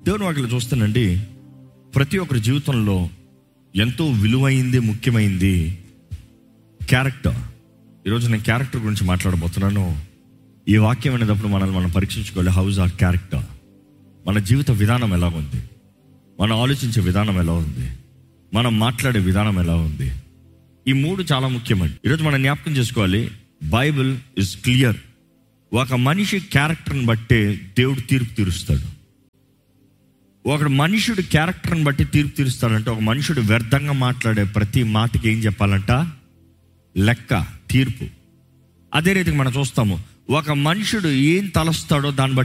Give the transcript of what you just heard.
దేవుని వాటిలో చూస్తానండి ప్రతి ఒక్కరి జీవితంలో ఎంతో విలువైంది ముఖ్యమైంది క్యారెక్టర్ ఈరోజు నేను క్యారెక్టర్ గురించి మాట్లాడబోతున్నాను ఈ వాక్యం అనేటప్పుడు మనల్ని మనం పరీక్షించుకోవాలి హౌస్ ఆర్ క్యారెక్టర్ మన జీవిత విధానం ఎలా ఉంది మనం ఆలోచించే విధానం ఎలా ఉంది మనం మాట్లాడే విధానం ఎలా ఉంది ఈ మూడు చాలా ముఖ్యమండి ఈరోజు మనం జ్ఞాపకం చేసుకోవాలి బైబిల్ ఇస్ క్లియర్ ఒక మనిషి క్యారెక్టర్ని బట్టే దేవుడు తీర్పు తీరుస్తాడు ఒక మనుషుడు క్యారెక్టర్ని బట్టి తీర్పు తీరుస్తాడంటే ఒక మనుషుడు వ్యర్థంగా మాట్లాడే ప్రతి మాటకి ఏం చెప్పాలంట లెక్క తీర్పు అదే రీతికి మనం చూస్తాము ఒక మనుషుడు ఏం తలస్తాడో దాన్ని బట్టి